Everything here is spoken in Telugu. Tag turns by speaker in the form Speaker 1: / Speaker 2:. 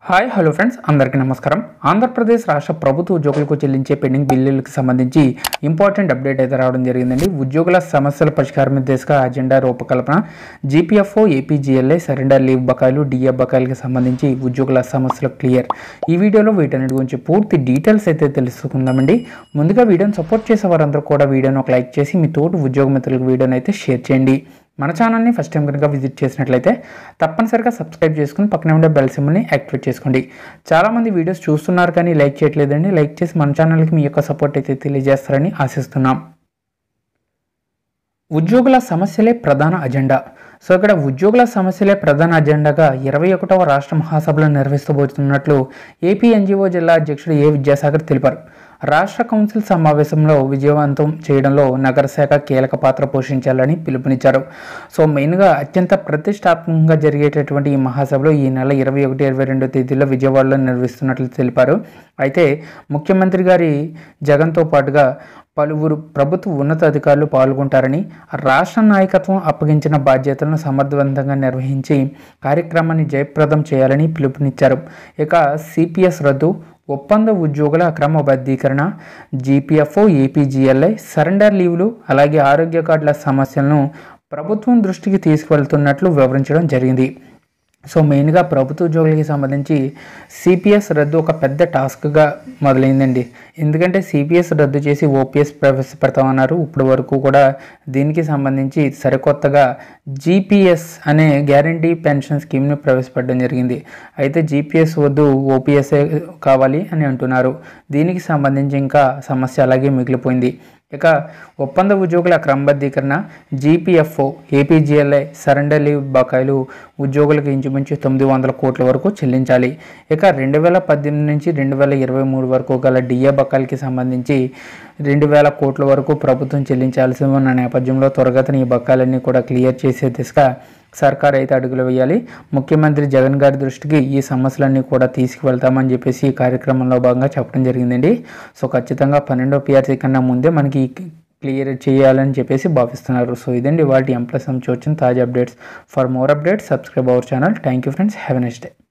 Speaker 1: హాయ్ హలో ఫ్రెండ్స్ అందరికీ నమస్కారం ఆంధ్రప్రదేశ్ రాష్ట్ర ప్రభుత్వ ఉద్యోగులకు చెల్లించే పెండింగ్ బిల్లులకు సంబంధించి ఇంపార్టెంట్ అప్డేట్ అయితే రావడం జరిగిందండి ఉద్యోగుల సమస్యల పరిష్కారం దిశగా అజెండా రూపకల్పన జీపీఎఫ్ఓ ఏపీజీఎల్ఐ సరెండర్ లీవ్ బకాయిలు డిఎఫ్ బకాయిలకు సంబంధించి ఉద్యోగుల సమస్యలు క్లియర్ ఈ వీడియోలో వీటన్నిటి గురించి పూర్తి డీటెయిల్స్ అయితే తెలుసుకుందామండి ముందుగా వీడియోని సపోర్ట్ చేసే వారందరూ కూడా వీడియోని ఒక లైక్ చేసి మీ తోటి ఉద్యోగ మిత్రులకు వీడియోని అయితే షేర్ చేయండి మన ఛానల్ని ఫస్ట్ టైం కనుక విజిట్ చేసినట్లయితే తప్పనిసరిగా సబ్స్క్రైబ్ చేసుకుని పక్కనే ఉండే బెల్ సింబల్ని యాక్టివేట్ చేసుకోండి చాలామంది వీడియోస్ చూస్తున్నారు కానీ లైక్ చేయట్లేదండి లైక్ చేసి మన ఛానల్కి మీ యొక్క సపోర్ట్ అయితే తెలియజేస్తారని ఆశిస్తున్నాం ఉద్యోగుల సమస్యలే ప్రధాన అజెండా సో ఇక్కడ ఉద్యోగుల సమస్యలే ప్రధాన అజెండాగా ఇరవై ఒకటవ రాష్ట్ర మహాసభలు నిర్వహిస్తబోతున్నట్లు ఏపీ ఎన్జిఓ జిల్లా అధ్యక్షుడు ఏ విద్యాసాగర్ తెలిపారు రాష్ట్ర కౌన్సిల్ సమావేశంలో విజయవంతం చేయడంలో నగర శాఖ కీలక పాత్ర పోషించాలని పిలుపునిచ్చారు సో మెయిన్గా అత్యంత ప్రతిష్టాత్మకంగా జరిగేటటువంటి ఈ మహాసభలో ఈ నెల ఇరవై ఒకటి ఇరవై రెండో తేదీలో విజయవాడలో నిర్వహిస్తున్నట్లు తెలిపారు అయితే ముఖ్యమంత్రి గారి జగన్తో పాటుగా పలువురు ప్రభుత్వ ఉన్నతాధికారులు పాల్గొంటారని రాష్ట్ర నాయకత్వం అప్పగించిన బాధ్యతలను సమర్థవంతంగా నిర్వహించి కార్యక్రమాన్ని జయప్రదం చేయాలని పిలుపునిచ్చారు ఇక సిపిఎస్ రద్దు ఒప్పంద ఉద్యోగుల క్రమబద్ధీకరణ జీపీఎఫ్ఓ ఏపీజీఎల్ఐ సరెండర్ లీవ్లు అలాగే ఆరోగ్య కార్డుల సమస్యలను ప్రభుత్వం దృష్టికి తీసుకువెళ్తున్నట్లు వివరించడం జరిగింది సో మెయిన్గా ప్రభుత్వ ఉద్యోగులకి సంబంధించి సిపిఎస్ రద్దు ఒక పెద్ద టాస్క్గా మొదలైందండి ఎందుకంటే సిపిఎస్ రద్దు చేసి ఓపీఎస్ ప్రవేశపెడతామన్నారు ఇప్పటి వరకు కూడా దీనికి సంబంధించి సరికొత్తగా జీపీఎస్ అనే గ్యారంటీ పెన్షన్ స్కీమ్ని ప్రవేశపెట్టడం జరిగింది అయితే జీపీఎస్ వద్దు ఓపీఎస్ఏ కావాలి అని అంటున్నారు దీనికి సంబంధించి ఇంకా సమస్య అలాగే మిగిలిపోయింది ఇక ఒప్పంద ఉద్యోగుల క్రమబద్ధీకరణ జీపీఎఫ్ఓ ఏపీజీఎల్ఐ సరెండర్ లీవ్ బకాయిలు ఉద్యోగులకు ఇంచుమించు తొమ్మిది వందల కోట్ల వరకు చెల్లించాలి ఇక రెండు వేల పద్దెనిమిది నుంచి రెండు వేల ఇరవై మూడు వరకు గల డిఏ బకాయిలకి సంబంధించి రెండు వేల కోట్ల వరకు ప్రభుత్వం చెల్లించాల్సి ఉన్న నేపథ్యంలో త్వరగతిన ఈ బకాయిలన్నీ కూడా క్లియర్ చేసే దిశగా సర్కార్ అయితే అడుగులు వేయాలి ముఖ్యమంత్రి జగన్ గారి దృష్టికి ఈ సమస్యలన్నీ కూడా తీసుకువెళ్తామని చెప్పేసి ఈ కార్యక్రమంలో భాగంగా చెప్పడం జరిగిందండి సో ఖచ్చితంగా పన్నెండో పిఆర్సీ కన్నా ముందే మనకి క్లియర్ చేయాలని చెప్పేసి భావిస్తున్నారు సో ఇదండి వాటి ఎంప్లస్ వచ్చిన తాజా updates for more updates subscribe our channel thank you friends have next day